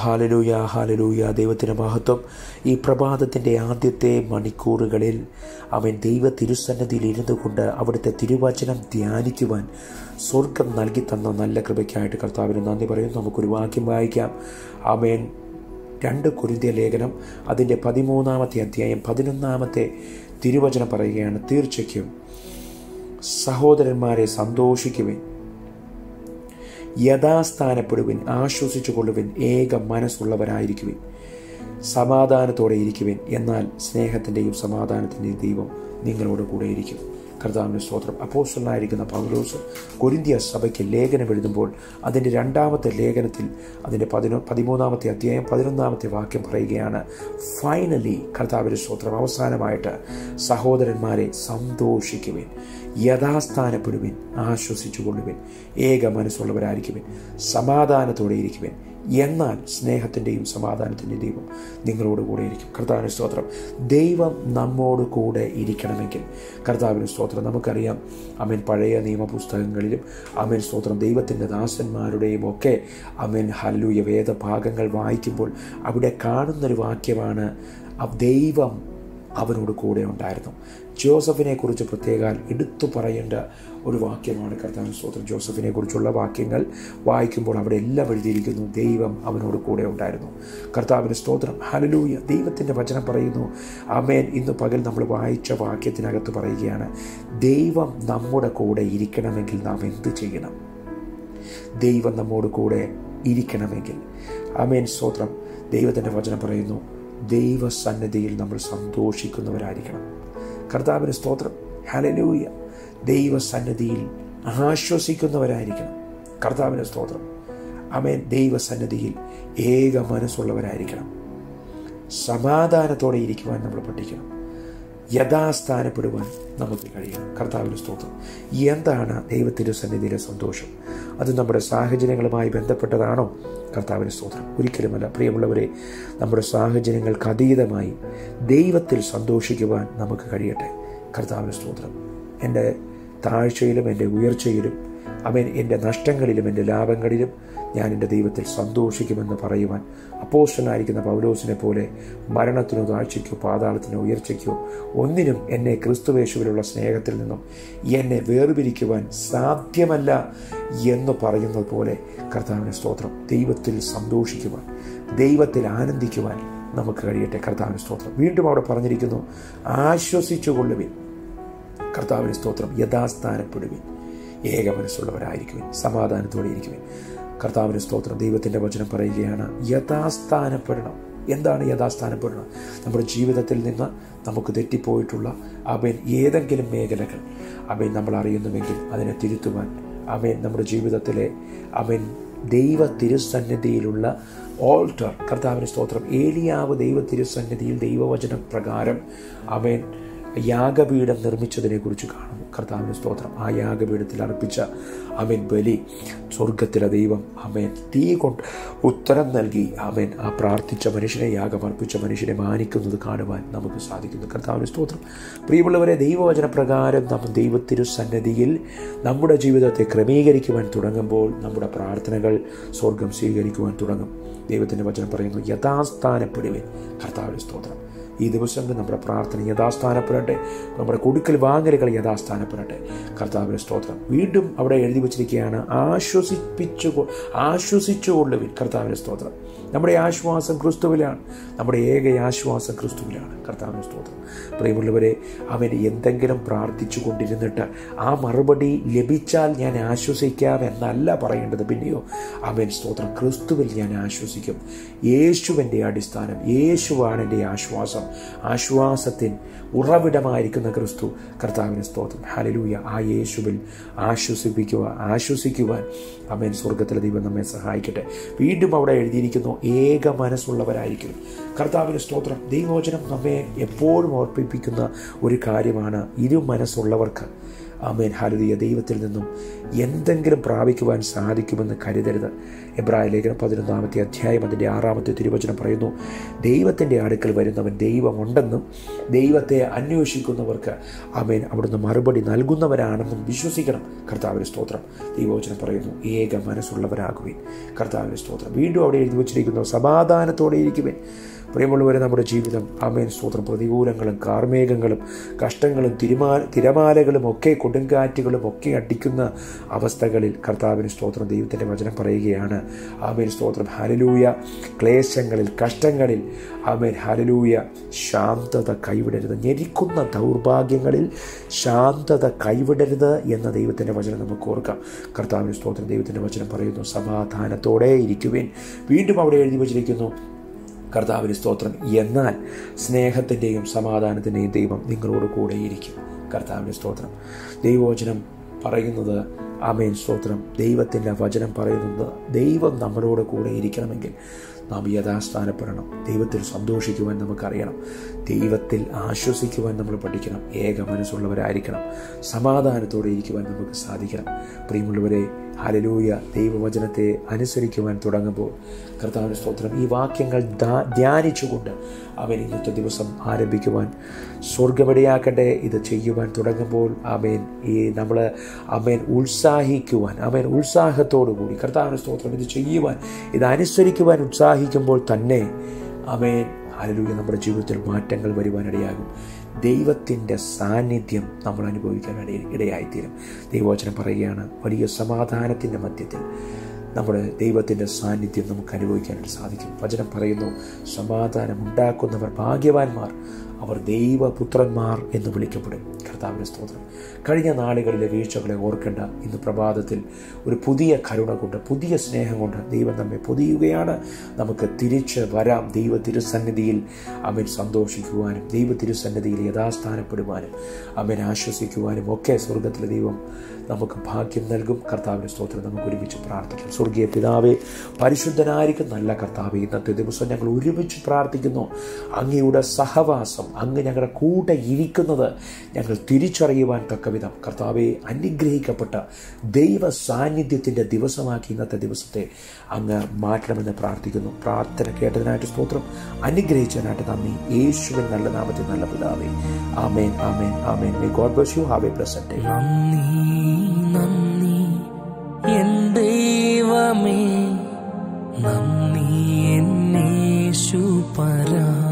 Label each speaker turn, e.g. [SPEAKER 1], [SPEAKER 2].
[SPEAKER 1] hallelujah hallelujah ദൈവത്തിൻ്റെ മഹത്വം ഈ പ്രഭാതത്തിൻ്റെ ആദ്യത്തെ മണിക്കൂറുകളിൽ അവൻ ദൈവ തിരുസന്നതിയിൽ ഇരുന്നു കൊണ്ട് അവിടുത്തെ തിരുവചനം ധ്യാനിക്കുവാൻ സ്വർഗം നൽകി തന്ന നല്ല കൃപയ്ക്കായിട്ട് കർത്താവിന് നന്ദി പറയുന്നു നമുക്കൊരു വാക്യം വായിക്കാം അവൻ രണ്ട് കുരുന്തിയ ലേഖനം അതിൻ്റെ പതിമൂന്നാമത്തെ അധ്യായം പതിനൊന്നാമത്തെ തിരുവചനം പറയുകയാണ് തീർച്ചയ്ക്കും സഹോദരന്മാരെ സന്തോഷിക്കുവിൻ യഥാസ്ഥാനപ്പെടുവിൻ ആശ്വസിച്ചു കൊള്ളുവിൻ ഏക മനസ്സുള്ളവരായിരിക്കുവിൻ സമാധാനത്തോടെ ഇരിക്കുവിൻ എന്നാൽ സ്നേഹത്തിൻ്റെയും സമാധാനത്തിൻ്റെയും ദൈവം നിങ്ങളോട് കൂടെ ഇരിക്കും കർത്താവിന് സ്തോത്രം അപ്പോസ്റ്റലായിരിക്കുന്ന പൗലോസ് കൊരിന്തിയ സഭയ്ക്ക് ലേഖനം എഴുതുമ്പോൾ അതിൻ്റെ രണ്ടാമത്തെ ലേഖനത്തിൽ അതിൻ്റെ പതിനൊ പതിമൂന്നാമത്തെ അധ്യായം പതിനൊന്നാമത്തെ വാക്യം പറയുകയാണ് ഫൈനലി കർത്താവിൻ്റെ സ്തോത്രം അവസാനമായിട്ട് സഹോദരന്മാരെ സന്തോഷിക്കുവിൻ യഥാസ്ഥാനപ്പെടുവിൻ ആശ്വസിച്ചുകൊള്ളുവിൻ ഏക മനസ്സുള്ളവരായിരിക്കുവിൻ സമാധാനത്തോടെ ഇരിക്കുവിൻ എന്നാൽ സ്നേഹത്തിൻ്റെയും സമാധാനത്തിൻ്റെയും ദൈവം നിങ്ങളോട് കൂടെ ഇരിക്കും കർത്താവിന് സ്തോത്രം ദൈവം നമ്മോട് കൂടെ ഇരിക്കണമെങ്കിൽ കർത്താവിന് സ്തോത്രം നമുക്കറിയാം അമേൻ പഴയ നിയമപുസ്തകങ്ങളിലും അമേൻ സ്തോത്രം ദൈവത്തിൻ്റെ ദാസന്മാരുടെയും ഒക്കെ അമേൻ ഹല്ലൂയ വേദഭാഗങ്ങൾ വായിക്കുമ്പോൾ അവിടെ കാണുന്നൊരു വാക്യമാണ് ദൈവം അവനോട് കൂടെ ഉണ്ടായിരുന്നു ജോസഫിനെ കുറിച്ച് പ്രത്യേകാൽ എടുത്തു പറയേണ്ട ഒരു വാക്യമാണ് കർത്താൻ സ്തോത്രം ജോസഫിനെ കുറിച്ചുള്ള വാക്യങ്ങൾ വായിക്കുമ്പോൾ അവിടെ എല്ലാം എഴുതിയിരിക്കുന്നു ദൈവം അവനോട് കൂടെ ഉണ്ടായിരുന്നു കർത്താവിന് സ്തോത്രം ഹലലൂയ ദൈവത്തിൻ്റെ വചനം പറയുന്നു അമേൻ ഇന്ന് പകൽ നമ്മൾ വായിച്ച വാക്യത്തിനകത്ത് പറയുകയാണ് ദൈവം നമ്മുടെ കൂടെ ഇരിക്കണമെങ്കിൽ നാം എന്ത് ചെയ്യണം ദൈവം നമ്മോട് കൂടെ ഇരിക്കണമെങ്കിൽ അമേൻ സ്തോത്രം ദൈവത്തിൻ്റെ വചനം പറയുന്നു ദൈവസന്നദ്ധിയിൽ നമ്മൾ സന്തോഷിക്കുന്നവരായിരിക്കണം കർത്താവിന് സ്തോത്രം ഹലലൂയ ദൈവസന്നദ്ധിയിൽ ആശ്വസിക്കുന്നവരായിരിക്കണം കർത്താവിന് സ്തോത്രം അമേൻ ദൈവസന്നദ്ധിയിൽ ഏക മനസ്സുള്ളവരായിരിക്കണം സമാധാനത്തോടെ ഇരിക്കുവാൻ നമ്മൾ പഠിക്കണം യഥാസ്ഥാനപ്പെടുവാൻ നമുക്ക് കഴിയണം കർത്താവിന് സ്തോത്രം എന്താണ് ദൈവത്തിൻ്റെ സന്നിധിയിലെ സന്തോഷം അത് നമ്മുടെ സാഹചര്യങ്ങളുമായി ബന്ധപ്പെട്ടതാണോ കർത്താവിന് സ്തോത്രം ഒരിക്കലുമല്ല പ്രിയമുള്ളവരെ നമ്മുടെ സാഹചര്യങ്ങൾക്ക് അതീതമായി ദൈവത്തിൽ സന്തോഷിക്കുവാൻ നമുക്ക് കഴിയട്ടെ കർത്താവിന് സ്തോത്രം എൻ്റെ താഴ്ചയിലും എൻ്റെ ഉയർച്ചയിലും അവൻ എൻ്റെ നഷ്ടങ്ങളിലും എൻ്റെ ലാഭങ്ങളിലും ഞാൻ എൻ്റെ ദൈവത്തിൽ സന്തോഷിക്കുമെന്ന് പറയുവാൻ അപ്പോസ്റ്റലായിരിക്കുന്ന പൗലോസിനെ പോലെ മരണത്തിനോ താഴ്ചയ്ക്കോ പാതാളത്തിനോ ഉയർച്ചയ്ക്കോ ഒന്നിനും എന്നെ ക്രിസ്തുവേശുവിലുള്ള സ്നേഹത്തിൽ നിന്നും എന്നെ വേർപിരിക്കുവാൻ സാധ്യമല്ല എന്ന് പറയുന്നത് പോലെ കർത്താവിൻ്റെ സ്തോത്രം ദൈവത്തിൽ സന്തോഷിക്കുവാൻ ദൈവത്തിൽ ആനന്ദിക്കുവാൻ നമുക്ക് കഴിയട്ടെ കർത്താവിൻ്റെ സ്തോത്രം വീണ്ടും അവിടെ പറഞ്ഞിരിക്കുന്നു ആശ്വസിച്ചുകൊള്ളുവിൻ കർത്താവിൻ്റെ സ്തോത്രം യഥാസ്ഥാനപ്പെടുവിൻ ഏക മനസ്സുള്ളവരായിരിക്കുവിൻ സമാധാനത്തോടെ ഇരിക്കുവിൻ കർത്താവിന് സ്തോത്രം ദൈവത്തിൻ്റെ വചനം പറയുകയാണ് യഥാസ്ഥാനപ്പെടണം എന്താണ് യഥാസ്ഥാനപ്പെടണം നമ്മുടെ ജീവിതത്തിൽ നിന്ന് നമുക്ക് തെറ്റിപ്പോയിട്ടുള്ള അവൻ ഏതെങ്കിലും മേഖലകൾ അവൻ നമ്മൾ അറിയുന്നുവെങ്കിൽ അതിനെ തിരുത്തുവാൻ അവൻ നമ്മുടെ ജീവിതത്തിലെ അവൻ ദൈവ തിരുസന്നിധിയിലുള്ള ഓൾട്ടർ കർത്താവിന് സ്തോത്രം ഏലിയാവ് ദൈവ തിരുസന്നിധിയിൽ ദൈവവചന പ്രകാരം അവൻ യാഗപീഠം നിർമ്മിച്ചതിനെ കുറിച്ച് കാണുന്നു കർത്താവിന് സ്തോത്രം ആ യാഗപീഠത്തിൽ അർപ്പിച്ച അവൻ ബലി സ്വർഗത്തിലെ ദൈവം അവൻ തീ കൊണ്ട് ഉത്തരം നൽകി അവൻ ആ പ്രാർത്ഥിച്ച മനുഷ്യനെ യാഗം അർപ്പിച്ച മനുഷ്യനെ മാനിക്കുന്നത് കാണുവാൻ നമുക്ക് സാധിക്കുന്നു കർത്താവിന് സ്തോത്രം പ്രിയമുള്ളവരെ ദൈവവചന പ്രകാരം നമ്മൾ ദൈവത്തിരു സന്നദ്ധിയിൽ നമ്മുടെ ജീവിതത്തെ ക്രമീകരിക്കുവാൻ തുടങ്ങുമ്പോൾ നമ്മുടെ പ്രാർത്ഥനകൾ സ്വർഗം സ്വീകരിക്കുവാൻ തുടങ്ങും ദൈവത്തിൻ്റെ വചനം പറയുന്നു യഥാസ്ഥാനപ്പെടുവേ കർത്താവിന് സ്തോത്രം ഈ ദിവസങ്ങളിൽ നമ്മുടെ പ്രാർത്ഥന യഥാസ്ഥാനപ്പെടട്ടെ നമ്മുടെ കൊടുക്കൽ വാങ്ങലുകൾ യഥാസ്ഥാനപ്പെടട്ടെ കർത്താവിൻ്റെ സ്തോത്രം വീണ്ടും അവിടെ എഴുതി വച്ചിരിക്കുകയാണ് ആശ്വസിപ്പിച്ചു ആശ്വസിച്ചുകൊള്ളുവിൻ കർത്താവിൻ്റെ സ്തോത്രം നമ്മുടെ ആശ്വാസം ക്രിസ്തുവിലാണ് നമ്മുടെ ഏക ആശ്വാസം ക്രിസ്തുവിലാണ് കർത്താവിൻ്റെ സ്തോത്രം പ്രിയമുള്ളവരെ അവൻ എന്തെങ്കിലും പ്രാർത്ഥിച്ചു കൊണ്ടിരുന്നിട്ട് ആ മറുപടി ലഭിച്ചാൽ ഞാൻ ആശ്വസിക്കാം എന്നല്ല പറയേണ്ടത് പിന്നെയോ അവൻ സ്തോത്രം ക്രിസ്തുവിൽ ഞാൻ ആശ്വസിക്കും യേശുവിൻ്റെ അടിസ്ഥാനം യേശുവാണ് എൻ്റെ ആശ്വാസം ആശ്വാസത്തിൻ ഉറവിടമായിരിക്കുന്ന ക്രിസ്തു കർത്താവിന് സ്തോത്രം ഹലലൂയ ആ യേശുവിൽ ആശ്വസിപ്പിക്കുക ആശ്വസിക്കുവാൻ അവൻ സ്വർഗത്തിലെ ദൈവം നമ്മെ സഹായിക്കട്ടെ വീണ്ടും അവിടെ എഴുതിയിരിക്കുന്നു ഏക മനസ്സുള്ളവരായിരിക്കും കർത്താവിന് സ്തോത്രം ദൈവവചനം നമ്മെ എപ്പോഴും ഓർപ്പിപ്പിക്കുന്ന ഒരു കാര്യമാണ് ഇരു മനസ്സുള്ളവർക്ക് ആമേൻ ഹാലുദിയ ദൈവത്തിൽ നിന്നും എന്തെങ്കിലും പ്രാപിക്കുവാൻ സാധിക്കുമെന്ന് കരുതരുത് എബ്രായ ലേഖനം പതിനൊന്നാമത്തെ അധ്യായം അതിൻ്റെ ആറാമത്തെ തിരുവചനം പറയുന്നു ദൈവത്തിൻ്റെ അടുക്കൽ വരുന്നവൻ ദൈവമുണ്ടെന്നും ദൈവത്തെ അന്വേഷിക്കുന്നവർക്ക് ആമേൻ അവിടുന്ന് മറുപടി നൽകുന്നവരാണെന്നും വിശ്വസിക്കണം കർത്താവിൻ്റെ സ്തോത്രം ദൈവവചനം പറയുന്നു ഏക മനസ്സുള്ളവരാകുവേൻ കർത്താവിൻ്റെ സ്തോത്രം വീണ്ടും അവിടെ എഴുതി വച്ചിരിക്കുന്നു സമാധാനത്തോടെ ഇരിക്കുവേൻ പ്രിയമുള്ളവരെ നമ്മുടെ ജീവിതം ആമേൻ സ്തോത്രം പ്രതികൂലങ്ങളും കാർമേഘങ്ങളും കഷ്ടങ്ങളും തിരുമാ തിരമാലകളും ഒക്കെ കൊടുങ്കാറ്റുകളും ഒക്കെ അടിക്കുന്ന അവസ്ഥകളിൽ കർത്താവിന് സ്തോത്രം ദൈവത്തിൻ്റെ വചനം പറയുകയാണ് ആമേൻ സ്തോത്രം ഹലലൂയ ക്ലേശങ്ങളിൽ കഷ്ടങ്ങളിൽ ആമേൻ ഹലലൂയ ശാന്തത കൈവിടരുത് ഞെരിക്കുന്ന ദൗർഭാഗ്യങ്ങളിൽ ശാന്തത കൈവിടരുത് എന്ന ദൈവത്തിൻ്റെ വചനം നമുക്ക് ഓർക്കാം കർത്താവിന് സ്തോത്രം ദൈവത്തിൻ്റെ വചനം പറയുന്നു സമാധാനത്തോടെ ഇരിക്കുവേൻ വീണ്ടും അവിടെ എഴുതി വച്ചിരിക്കുന്നു കർത്താവിന് സ്തോത്രം എന്നാൽ സ്നേഹത്തിൻ്റെയും സമാധാനത്തിൻ്റെയും ദൈവം നിങ്ങളോട് കൂടെയിരിക്കും കർത്താവിൻ്റെ സ്തോത്രം ദൈവവചനം പറയുന്നത് ആമേൻ സ്തോത്രം ദൈവത്തിൻ്റെ വചനം പറയുന്നത് ദൈവം നമ്മളോട് കൂടെ ഇരിക്കണമെങ്കിൽ നാം യഥാസ്ഥാനപ്പെടണം ദൈവത്തിൽ സന്തോഷിക്കുവാൻ നമുക്കറിയണം ദൈവത്തിൽ ആശ്വസിക്കുവാൻ നമ്മൾ പഠിക്കണം ഏക മനസ്സുള്ളവരായിരിക്കണം സമാധാനത്തോടെ ഇരിക്കുവാൻ നമുക്ക് സാധിക്കണം പ്രിയമുള്ളവരെ ഹലലൂയ ദൈവവചനത്തെ അനുസരിക്കുവാൻ തുടങ്ങുമ്പോൾ കർത്താവിന് സ്തോത്രം ഈ വാക്യങ്ങൾ ധ്യാനിച്ചുകൊണ്ട് അവൻ ഇന്നത്തെ ദിവസം ആരംഭിക്കുവാൻ സ്വർഗമിടയാക്കട്ടെ ഇത് ചെയ്യുവാൻ തുടങ്ങുമ്പോൾ അമേൻ ഈ നമ്മൾ അമേൻ ഉത്സാഹിക്കുവാൻ അമേൻ ഉത്സാഹത്തോടു കൂടി കർത്താവിന് സ്തോത്രം ഇത് ചെയ്യുവാൻ ഇത് അനുസരിക്കുവാൻ ഉത്സാഹിക്കുമ്പോൾ തന്നെ അമേൻ ഹലലൂയ നമ്മുടെ ജീവിതത്തിൽ മാറ്റങ്ങൾ വരുവാനിടയാകും ദൈവത്തിൻ്റെ സാന്നിധ്യം നമ്മൾ അനുഭവിക്കാൻ ഇടയായിത്തീരും ദൈവവചനം പറയുകയാണ് വലിയ സമാധാനത്തിൻ്റെ മധ്യത്തിൽ നമ്മുടെ ദൈവത്തിൻ്റെ സാന്നിധ്യം നമുക്ക് അനുഭവിക്കാനായിട്ട് സാധിക്കും വചനം പറയുന്നു സമാധാനം ഉണ്ടാക്കുന്നവർ ഭാഗ്യവാന്മാർ അവർ ദൈവപുത്രന്മാർ എന്ന് വിളിക്കപ്പെടും കർത്താവിൻ്റെ സ്തോത്രം കഴിഞ്ഞ നാളുകളിലെ വീഴ്ചകളെ ഓർക്കേണ്ട ഇന്ന് പ്രഭാതത്തിൽ ഒരു പുതിയ കരുണ കൊണ്ട് പുതിയ സ്നേഹം കൊണ്ട് ദൈവം നമ്മെ പൊതിയുകയാണ് നമുക്ക് തിരിച്ച് വരാം ദൈവ തിരുസന്നിധിയിൽ അവൻ സന്തോഷിക്കുവാനും ദൈവ തിരുസന്നിധിയിൽ യഥാസ്ഥാനപ്പെടുവാനും അവൻ ആശ്വസിക്കുവാനും ഒക്കെ സ്വർഗത്തിലെ ദൈവം നമുക്ക് ഭാഗ്യം നൽകും കർത്താവിൻ്റെ സ്തോത്രം നമുക്ക് ഒരുമിച്ച് പ്രാർത്ഥിക്കാം സ്വർഗീയ പിതാവെ പരിശുദ്ധനായിരിക്കും നല്ല കർത്താവ് ഇന്നത്തെ ദിവസം ഞങ്ങൾ ഒരുമിച്ച് പ്രാർത്ഥിക്കുന്നു അങ്ങയുടെ സഹവാസം അങ്ങ് ഞങ്ങളുടെ കൂടെ ഇരിക്കുന്നത് ഞങ്ങൾ തിരിച്ചറിയുവാൻ തക്കവിധം കർത്താവെ അനുഗ്രഹിക്കപ്പെട്ട ദൈവ സാന്നിധ്യത്തിൻ്റെ ദിവസമാക്കി ഇന്നത്തെ ദിവസത്തെ അങ്ങ് മാറ്റണമെന്ന് പ്രാർത്ഥിക്കുന്നു പ്രാർത്ഥന കേട്ടതിനായിട്ട് സ്തോത്രം അനുഗ്രഹിച്ചതിനായിട്ട് നന്ദി യേശുവിൻ നല്ല നാമത്തിൽ നല്ല പിതാവേ ആമേൻ ആമേൻ ആമേൻ may God bless you have a blessed day
[SPEAKER 2] നന്ദി നന്ദി എൻ ദൈവമേ നന്ദി എന്നേശു പരാ